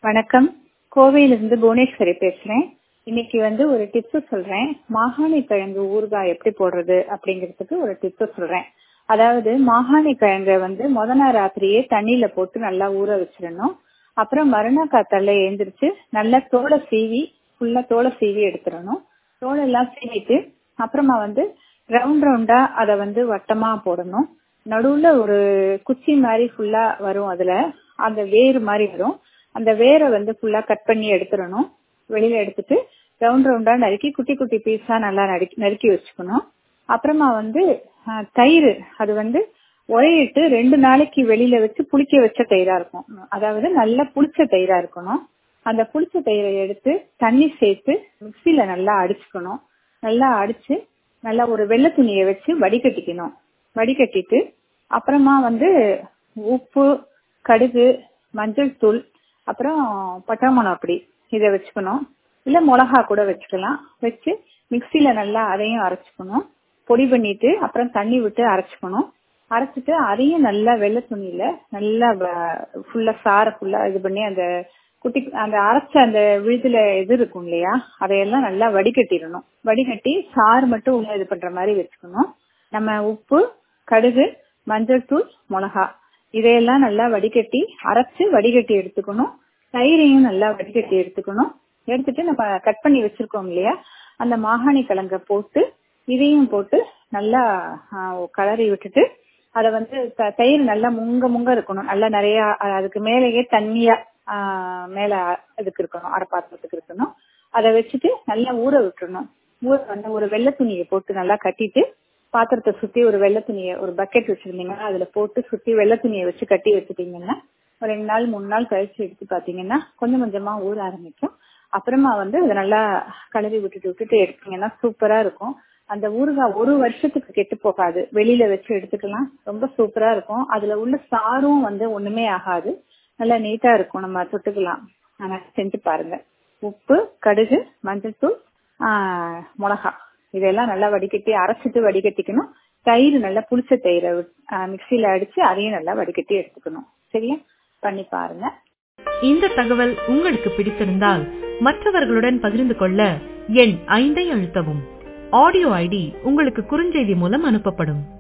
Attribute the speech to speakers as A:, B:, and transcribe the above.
A: வணக்கம் கோவையிலிருந்து புவனேஸ்வரி பேசுறேன் இன்னைக்கு வந்து ஒரு டிப்ஸ் சொல்றேன் மாகாணி கிழங்கு ஊறுகாய் எப்படி போடுறது அப்படிங்கிறதுக்கு ஒரு டிப்ஸ் சொல்றேன் அதாவது மாகாணி கிழங்க வந்து முத நாள் ராத்திரியே தண்ணியில போட்டு நல்லா ஊற வச்சிடணும் அப்புறம் மறுநாள் காத்தால எழுந்திரிச்சு நல்லா தோலை சீவி ஃபுல்லா தோலை சீவி எடுத்துடணும் தோலை எல்லாம் சீவிட்டு அப்புறமா வந்து ரவுண்ட் ரவுண்டா அதை வந்து வட்டமா போடணும் நடுவுல ஒரு குச்சி மாதிரி ஃபுல்லா வரும் அதுல அந்த வேறு மாதிரி வரும் அந்த வேரை வந்து ஃபுல்லா கட் பண்ணி எடுத்துடணும் வெளியில எடுத்துட்டு ரவுண்ட் ரவுண்டா நறுக்கி குட்டி குட்டி பீஸா நல்லா நறுக்கி நறுக்கி வச்சுக்கணும் அப்புறமா வந்து தயிர் அது வந்து உரையிட்டு ரெண்டு நாளைக்கு வெளியில வச்சு புளிக்க வச்ச தயிரா இருக்கும் அதாவது நல்லா புளிச்ச தயிரா இருக்கணும் அந்த புளிச்ச தயிரை எடுத்து தண்ணி சேர்த்து மிக்சியில நல்லா அடிச்சுக்கணும் நல்லா அடிச்சு நல்லா ஒரு வெள்ளை துணியை வச்சு வடிகட்டிக்கணும் வடிகட்டிட்டு அப்புறமா வந்து உப்பு கடுகு மஞ்சள் தூள் அப்புறம் பட்டை அப்படி இதை வச்சுக்கணும் இல்ல மிளகா கூட வச்சுக்கலாம் வச்சு மிக்சியில நல்லா அதையும் அரைச்சுக்கணும் பொடி பண்ணிட்டு அப்புறம் தண்ணி விட்டு அரைச்சுக்கணும் அரைச்சிட்டு அதையும் நல்லா வெள்ளை துணியில நல்லா ஃபுல்லா சார ஃபுல்லா இது பண்ணி அந்த குட்டி அந்த அரைச்ச அந்த விழுதுல இது இருக்கும் இல்லையா அதையெல்லாம் நல்லா வடிகட்டிடணும் வடிகட்டி சாறு மட்டும் உள்ள இது பண்ற மாதிரி வச்சுக்கணும் நம்ம உப்பு கடுகு மஞ்சள் தூள் மிளகா இதையெல்லாம் நல்லா வடிகட்டி அரைச்சு வடிகட்டி எடுத்துக்கணும் தயிரையும் நல்லா வடிகட்டி எடுத்துக்கணும் எடுத்துட்டு நம்ம கட் பண்ணி வச்சிருக்கோம் இல்லையா அந்த மாகாணி கிழங்க போட்டு இதையும் போட்டு நல்லா கலரி விட்டுட்டு அதை வந்து தயிர் நல்லா முங்க முங்க இருக்கணும் நல்லா நிறைய அதுக்கு மேலேயே தண்ணியா மேல இதுக்கு இருக்கணும் அரை பாத்திரத்துக்கு இருக்கணும் அதை வச்சுட்டு நல்லா ஊற விட்டுறணும் ஊற வந்து ஒரு வெள்ளை துணியை போட்டு நல்லா கட்டிட்டு பாத்திரத்தை சுத்தி ஒரு வெள்ளை துணியை ஒரு பக்கெட் வச்சிருந்தீங்கன்னா அதுல போட்டு சுத்தி வெள்ளை துணியை வச்சு கட்டி வச்சுட்டீங்கன்னா ஒரு ரெண்டு நாள் மூணு நாள் கழிச்சு எடுத்து பாத்தீங்கன்னா கொஞ்சம் கொஞ்சமா ஊற ஆரம்பிக்கும் அப்புறமா வந்து அதை நல்லா கலரி விட்டுட்டு விட்டுட்டு எடுத்தீங்கன்னா சூப்பரா இருக்கும் அந்த ஊறுகாய் ஒரு வருஷத்துக்கு கெட்டு போகாது வெளியில வச்சு எடுத்துக்கலாம் ரொம்ப சூப்பரா இருக்கும் அதுல உள்ள சாரும் வந்து ஒண்ணுமே ஆகாது நல்லா நீட்டா இருக்கும் நம்ம தொட்டுக்கலாம் ஆனா செஞ்சு பாருங்க உப்பு கடுகு மஞ்சள் தூள் மிளகா இதெல்லாம் நல்லா வடிகட்டி அரைச்சிட்டு வடிகட்டிக்கணும் தயிர் நல்லா புளிச்ச தயிரை மிக்சியில அடிச்சு அதையும் நல்லா வடிகட்டி எடுத்துக்கணும் சரியா பண்ணி பாருங்க
B: இந்த தகவல் உங்களுக்கு பிடித்திருந்தால் மற்றவர்களுடன் பகிர்ந்து கொள்ள எண் ஐந்தை அழுத்தவும் ஆடியோ ஐடி உங்களுக்கு குறுஞ்செய்தி மூலம் அனுப்பப்படும்